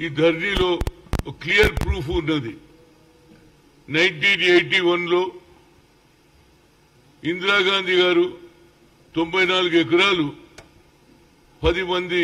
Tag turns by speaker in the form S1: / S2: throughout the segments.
S1: ఈ ధరణిలో clear proof ఉన్నది నైన్టీన్ ఎయిటీ వన్లో ఇందిరాగాంధీ గారు తొంభై నాలుగు ఎకరాలు పది మంది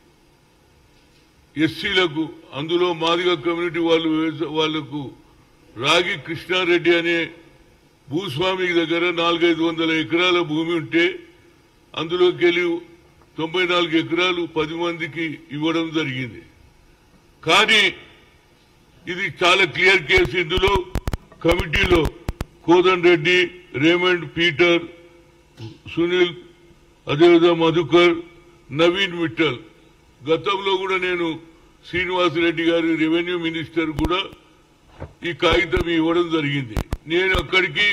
S1: ఎస్సీలకు అందులో మాదిగ కమ్యూనిటీ వాళ్ళు వ్యవసా- వాళ్లకు రాగి కృష్ణారెడ్డి అనే భూస్వామి దగ్గర నాలుగైదు వందల ఎకరాల భూమి ఉంటే అందులోకి వెళ్ళి తొంభై నాలుగు ఎకరాలు పది మందికి ఇవ్వడం జరిగింది కానీ ఇది చాలా క్లియర్ కేసు ఇందులో కమిటీలో కోదన్ రెడ్డి రేమండ్ పీటర్ సునీల్ అదేవిధంగా మధుకర్ నవీన్ విఠల్ గతంలో కూడా నేను శ్రీనివాసరెడ్డి గారి రెవెన్యూ మినిస్టర్ కూడా ఈ కాగితం ఇవ్వడం జరిగింది నేను అక్కడికి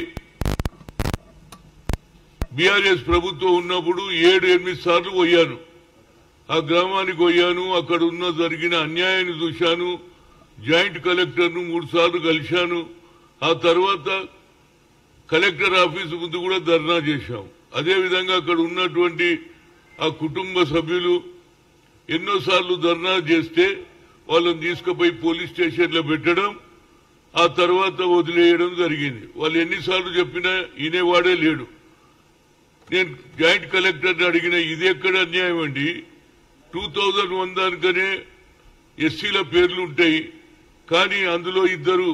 S1: బీఆర్ఎస్ ప్రభుత్వం ఉన్నప్పుడు ఏడు ఎనిమిది సార్లు పోయాను ఆ గ్రామానికి పోయాను అక్కడ ఉన్న జరిగిన అన్యాయాన్ని చూశాను జాయింట్ కలెక్టర్ను మూడు సార్లు కలిశాను ఆ తర్వాత కలెక్టర్ ఆఫీసు ముందు కూడా ధర్నా చేశాం అదేవిధంగా అక్కడ ఉన్నటువంటి ఆ కుటుంబ సభ్యులు ఎన్నోసార్లు ధర్నా చేస్తే వాళ్ళని తీసుకుపోయి పోలీస్ స్టేషన్లో పెట్టడం ఆ తర్వాత వదిలేయడం జరిగింది వాళ్ళు ఎన్నిసార్లు చెప్పినా వినేవాడే లేడు నేను జాయింట్ కలెక్టర్ని అడిగిన ఇది ఎక్కడ అన్యాయం అండి టూ థౌజండ్ వన్ దానికనే ఎస్సీల పేర్లు ఉంటాయి కానీ అందులో ఇద్దరు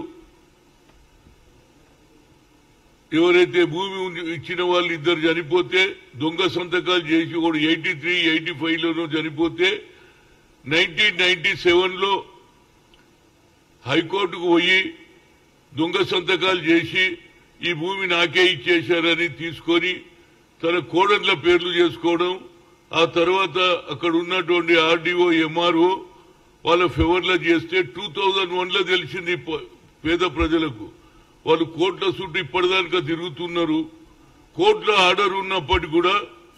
S1: ఎవరైతే భూమి ఉంది- ఇచ్చిన వాళ్ళు ఇద్దరు చనిపోతే దొంగ సంతకాలు చేసి ఒకడు ఎయిటీ త్రీ ఎయిటీ ఫైవ్ లోనూ చనిపోతే నైన్టీన్ నైన్టీ సెవెన్ లో హైకోర్టుకు పోయి దొంగ సంతకాలు చేసి ఈ భూమి నాకే ఇచ్చేశారని తీసుకొని తన కోడన్ల పేర్లు చేసుకోవడం ఆ తర్వాత అక్కడ ఉన్నటువంటి ఆర్డీఓ ఎంఆర్ఓ వాళ్ళ ఫేవర్లో చేస్తే టూ థౌజండ్ వన్ లో తెలిసింది ప- పేద ప్రజలకు వాళ్ళు కోట్ల చుట్టూ ఇప్పటిదాకా తిరుగుతున్నారు కోర్టులో ఆర్డర్ ఉన్నప్పటికీ కూడా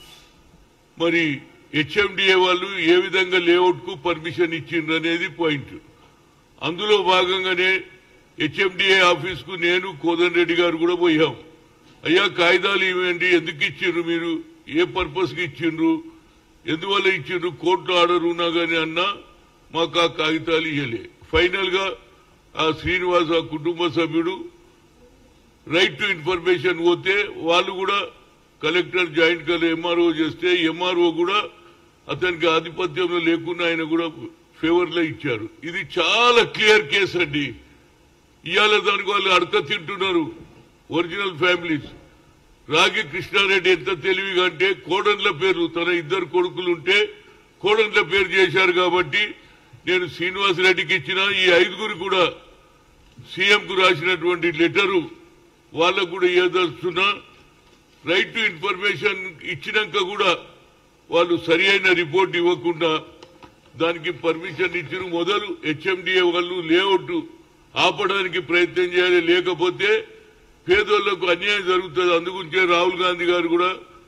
S1: మరి హెచ్ఎండిఏ వాళ్ళు ఏ విధంగా లేఅవుట్ కు పర్మిషన్ ఇచ్చిండ్రు అనేది పాయింట్ అందులో భాగంగానే హెచ్ఎండిఏ ఆఫీస్ కు నేను కోదన్ రెడ్డి గారు కూడా పోయాం అయ్యా కాగితాలు ఇవ్వండి ఎందుకు ఇచ్చిండ్రు మీరు ఏ పర్పస్ కి ఇచ్చిండ్రు ఎందువల్ల ఇచ్చిండ్రు కోర్టు ఆర్డర్ ఉన్నా గానీ అన్నా మాకు ఆ కాగితాలు ఇవ్వలే ఫైనల్ గా ఆ శ్రీనివాస కుటుంబ సభ్యుడు రైట్ టు ఇన్ఫర్మేషన్ పోతే వాళ్ళు కూడా కలెక్టర్ జాయింట్ కలెక్టర్ ఎంఆర్ఓ చేస్తే ఎంఆర్ఓ కూడా అతనికి ఆధిపత్యంలో లేకుండా ఆయన కూడా ఫేవర్ లో ఇచ్చారు ఇది చాలా క్లియర్ కేసు అండి ఇవాళ దానికి వాళ్ళు అడక తింటున్నారు ఒరిజినల్ ఫ్యామిలీస్ రాగి కృష్ణారెడ్డి ఎంత తెలివిగా అంటే కోడన్ల పేరు తన ఇద్దరు కొడుకులు ఉంటే కోడన్ల పేరు చేశారు కాబట్టి నేను శ్రీనివాసరెడ్డికి ఇచ్చిన ఈ ఐదుగురు కూడా సీఎం కు రాసినటువంటి లెటరు వాళ్ళకు కూడా ఏదలుస్తున్నా రైట్ టు ఇన్ఫర్మేషన్ ఇచ్చినాక కూడా వాళ్ళు సరి అయిన రిపోర్ట్ ఇవ్వకుండా దానికి పర్మిషన్ ఇచ్చిన మొదలు హెచ్ఎండిఏ వాళ్ళు లేఅవుట్ ఆపడానికి ప్రయత్నం చేయాలి లేకపోతే పేదోళ్లకు అన్యాయం జరుగుతుంది అందుగురించే రాహుల్ గాంధీ గారు కూడా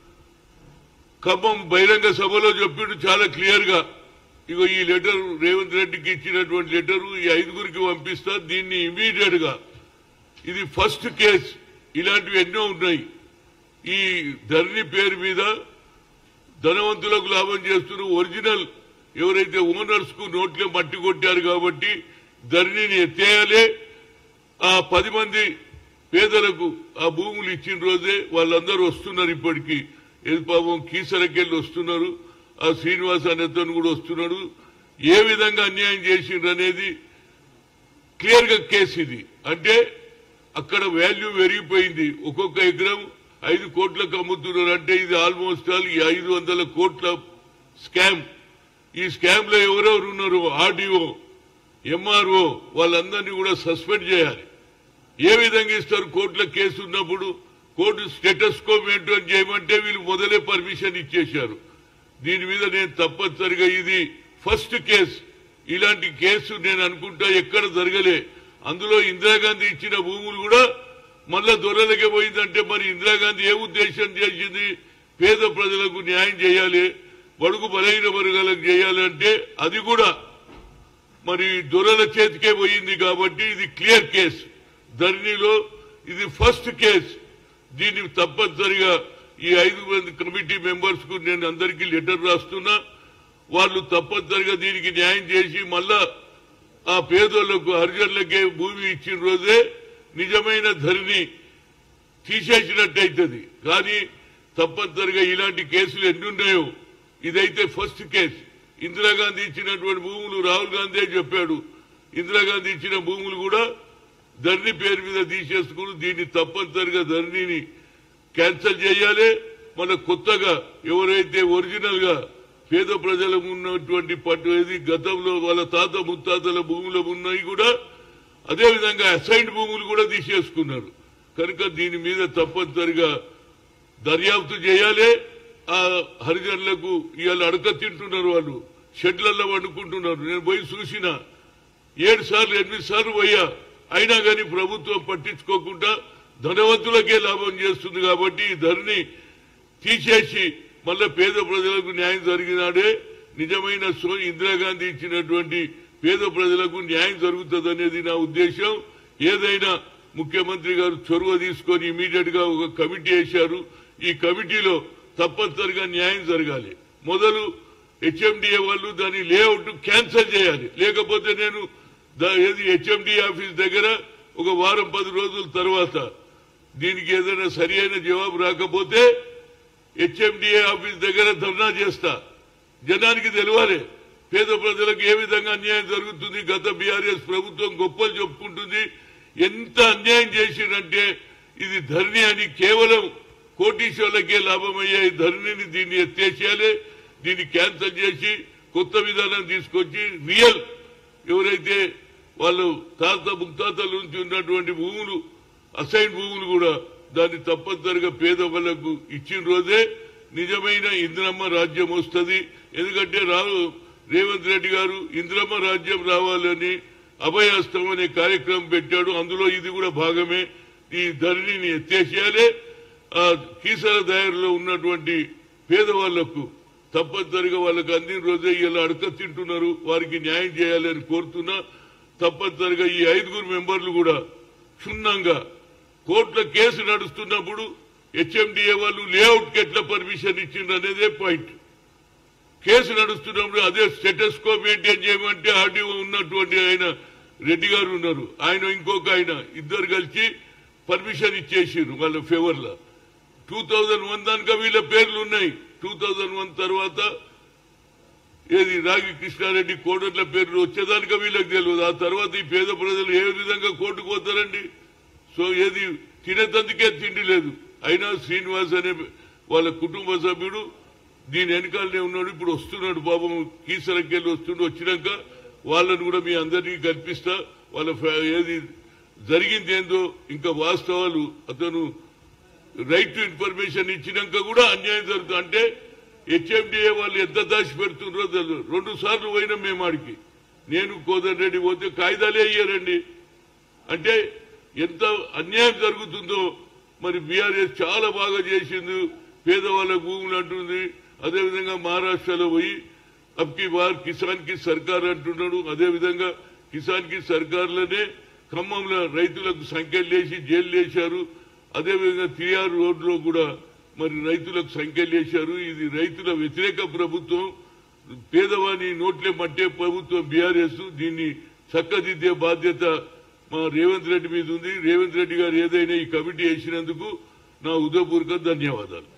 S1: ఖమ్మం బహిరంగ సభలో చెప్పిండు చాలా క్లియర్ గా ఇగో ఈ లెటర్ రేవంత్ రెడ్డికి ఇచ్చినటువంటి లెటర్ ఈ ఐదుగురికి పంపిస్తా దీన్ని ఇమీడియట్ గా ఇది ఫస్ట్ కేస్ ఇలాంటివి ఎన్నో ఉన్నాయి ఈ ధరణి పేరు మీద ధనవంతులకు లాభం చేస్తున్న ఒరిజినల్ ఎవరైతే ఓనర్స్ కు నోట్లో మట్టి కొట్టారు కాబట్టి ధరణిని ఎత్తేయాలి ఆ పది మంది పేదలకు ఆ భూములు ఇచ్చిన రోజే వాళ్ళందరూ వస్తున్నారు ఇప్పటికీ ఏది పాపం కీసరకెళ్ళి వస్తున్నారు ఆ శ్రీనివాస్ అనేతను కూడా వస్తున్నాడు ఏ విధంగా అన్యాయం చేసిండ్రు అనేది క్లియర్ గా కేసు ఇది అంటే అక్కడ వాల్యూ పెరిగిపోయింది ఒక్కొక్క ఎకరం ఐదు కోట్లకు అమ్ముతున్నారు అంటే ఇది ఆల్మోస్ట్ ఆల్ ఈ ఐదు వందల కోట్ల స్కామ్ ఈ స్కామ్ లో ఎవరెవరు ఉన్నారు ఆర్డీఓ ఎంఆర్ఓ వాళ్ళందరినీ కూడా సస్పెండ్ చేయాలి ఏ విధంగా ఇస్తారు కోర్టుల కేసు ఉన్నప్పుడు కోర్టు స్టేటస్కోప్ ఏంటో అని చేయమంటే వీళ్ళు మొదలే పర్మిషన్ ఇచ్చేశారు దీని మీద నేను తప్పనిసరిగా ఇది ఫస్ట్ కేసు ఇలాంటి కేసు నేను అనుకుంటా ఎక్కడ జరగలే అందులో ఇందిరాగాంధీ ఇచ్చిన భూములు కూడా మళ్ళా దొరలకే పోయిందంటే మరి ఇందిరాగాంధీ ఏ ఉద్దేశం చేసింది పేద ప్రజలకు న్యాయం చేయాలి బడుగు బలహీన వర్గాలకు చేయాలంటే అది కూడా మరి దొరల చేతికే పోయింది కాబట్టి ఇది క్లియర్ కేసు ధరణిలో ఇది ఫస్ట్ కేసు దీన్ని తప్పనిసరిగా ఈ ఐదు మంది కమిటీ మెంబర్స్ కు నేను అందరికీ లెటర్ రాస్తున్నా వాళ్ళు తప్పనిసరిగా దీనికి న్యాయం చేసి మళ్ళా ఆ పేదోళ్లకు హరిజనులకే భూమి ఇచ్చిన రోజే నిజమైన ధరిని తీసేసినట్టయితది కానీ తప్పనిసరిగా ఇలాంటి కేసులు ఎన్నున్నాయో ఇదైతే ఫస్ట్ కేసు ఇందిరాగాంధీ ఇచ్చినటువంటి భూములు రాహుల్ గాంధీ చెప్పాడు ఇందిరాగాంధీ ఇచ్చిన భూములు కూడా ధరణి పేరు మీద తీసేసుకుని దీన్ని తప్పనిసరిగా ధరణిని క్యాన్సల్ చేయాలి మన కొత్తగా ఎవరైతే ఒరిజినల్ గా పేద ప్రజలకు ఉన్నటువంటి పట్టు ఏది గతంలో వాళ్ళ తాత ముత్తాతల భూములు ఉన్నాయి కూడా అదే విధంగా అసైన్డ్ భూములు కూడా తీసేసుకున్నారు కనుక దీని మీద తప్పనిసరిగా దర్యాప్తు చేయాలి ఆ హరిజనులకు ఇవాళ అడక తింటున్నారు వాళ్ళు షెడ్లలో వండుకుంటున్నారు నేను పోయి చూసిన ఏడు సార్లు ఎనిమిది సార్లు పోయా అయినా కానీ ప్రభుత్వం పట్టించుకోకుండా ధనవంతులకే లాభం చేస్తుంది కాబట్టి ఈ ధరని తీసేసి మళ్ళా పేద ప్రజలకు న్యాయం జరిగినాడే నిజమైన సో ఇందిరాగాంధీ ఇచ్చినటువంటి పేద ప్రజలకు న్యాయం జరుగుతుంది అనేది నా ఉద్దేశం ఏదైనా ముఖ్యమంత్రి గారు చొరవ తీసుకొని ఇమీడియట్ గా ఒక కమిటీ వేశారు ఈ కమిటీలో తప్పనిసరిగా న్యాయం జరగాలి మొదలు హెచ్ఎండిఏ వాళ్ళు దాని లేఅవుట్ క్యాన్సిల్ చేయాలి లేకపోతే నేను దా- ఏది హెచ్ఎండి ఆఫీస్ దగ్గర ఒక వారం పది రోజుల తర్వాత దీనికి ఏదైనా సరి అయిన జవాబు రాకపోతే హెచ్ఎండిఏ ఆఫీస్ దగ్గర ధర్నా చేస్తా జనానికి తెలియాలి పేద ప్రజలకు ఏ విధంగా అన్యాయం జరుగుతుంది గత బీఆర్ఎస్ ప్రభుత్వం గొప్పలు చెప్పుకుంటుంది ఎంత అన్యాయం చేసిందంటే ఇది ధరణి అని కేవలం కోటీశ్వర్లకే లాభమయ్యే ఈ ధరణిని దీన్ని ఎత్తేసేయాలి దీన్ని క్యాన్సల్ చేసి కొత్త విధానం తీసుకొచ్చి రియల్ ఎవరైతే వాళ్ళు తాత ముత్తాతల నుంచి ఉన్నటువంటి భూములు అసైన్ భూములు కూడా దాన్ని తప్పనిసరిగా పేద వాళ్ళకు ఇచ్చిన రోజే నిజమైన ఇంద్రమ్మ రాజ్యం వస్తుంది ఎందుకంటే రావు రేవంత్ రెడ్డి గారు ఇంద్రమ్మ రాజ్యం రావాలని అభయాస్తం అనే కార్యక్రమం పెట్టాడు అందులో ఇది కూడా భాగమే ఈ ధరణిని ఎత్తేసేయాలి ఆ కీసర దాయర్లో ఉన్నటువంటి పేదవాళ్లకు తప్పనిసరిగా వాళ్ళకి అందిన రోజే ఇలా అడక తింటున్నారు వారికి న్యాయం చేయాలని కోరుతున్నా తప్పనిసరిగా ఈ ఐదుగురు మెంబర్లు కూడా క్షుణ్ణంగా కోర్టులో కేసు నడుస్తున్నప్పుడు హెచ్ఎండిఏ వాళ్ళు లేఅవుట్ కి ఎట్లా పర్మిషన్ ఇచ్చిండ్రు అనేదే పాయింట్ కేసు నడుస్తున్నప్పుడు అదే స్టేటస్ కో మెయింటైన్ చేయమంటే ఆర్డీఓ ఉన్నటువంటి ఆయన రెడ్డి గారు ఉన్నారు ఆయన ఇంకొక ఆయన ఇద్దరు కలిసి పర్మిషన్ ఇచ్చేసారు వాళ్ళ ఫేవర్ లో టూ థౌజండ్ వన్ దానిక వీళ్ళ పేర్లు ఉన్నాయి టూ థౌజండ్ వన్ తర్వాత ఏది రాగి కృష్ణారెడ్డి కోడట్ల పేర్లు వచ్చేదానిక వీళ్ళకి తెలియదు ఆ తర్వాత ఈ పేద ప్రజలు ఏ విధంగా కోర్టుకు పోతారండి సో ఏది తినేతందుకే తిండి లేదు అయినా శ్రీనివాస్ అనే వాళ్ళ కుటుంబ సభ్యుడు దీని వెనకాలనే ఉన్నాడు ఇప్పుడు వస్తున్నాడు పాపం కీసరకెళ్ళి వస్తుండు వచ్చినాక వాళ్ళని కూడా మీ అందరికీ కల్పిస్తా వాళ్ళ ఫ్యా- ఏది జరిగింది ఏందో ఇంకా వాస్తవాలు అతను రైట్ టు ఇన్ఫర్మేషన్ ఇచ్చినాక కూడా అన్యాయం జరుగుతుంది అంటే హెచ్ఎండిఏ వాళ్ళు ఎంత దాచి పెడుతుండ్రో తెలియదు రెండు సార్లు పోయినాం మేము ఆడికి నేను కోదర్ రెడ్డి పోతే కాగితాలే అయ్యారండి అంటే ఎంత అన్యాయం జరుగుతుందో మరి బీఆర్ఎస్ చాలా బాగా చేసింది పేదవాళ్ళ భూములు అంటుంది అదేవిధంగా మహారాష్ట్రలో పోయి అబ్కి బార్ కిసాన్ కి సర్కార్ అంటున్నాడు అదేవిధంగా కిసాన్ కి సర్కార్లోనే ఖమ్మంలో రైతులకు సంఖ్యలు వేసి జైలు వేశారు అదేవిధంగా తియార్ రోడ్లో కూడా మరి రైతులకు సంఖ్యలు వేశారు ఇది రైతుల వ్యతిరేక ప్రభుత్వం పేదవాని నోట్లే మట్టే ప్రభుత్వం బీఆర్ఎస్ దీన్ని చక్కదిద్దే బాధ్యత మా రేవంత్ రెడ్డి మీద ఉంది రేవంత్ రెడ్డి గారు ఏదైనా ఈ కమిటీ వేసినందుకు నా ఉదయపూర్వక ధన్యవాదాలు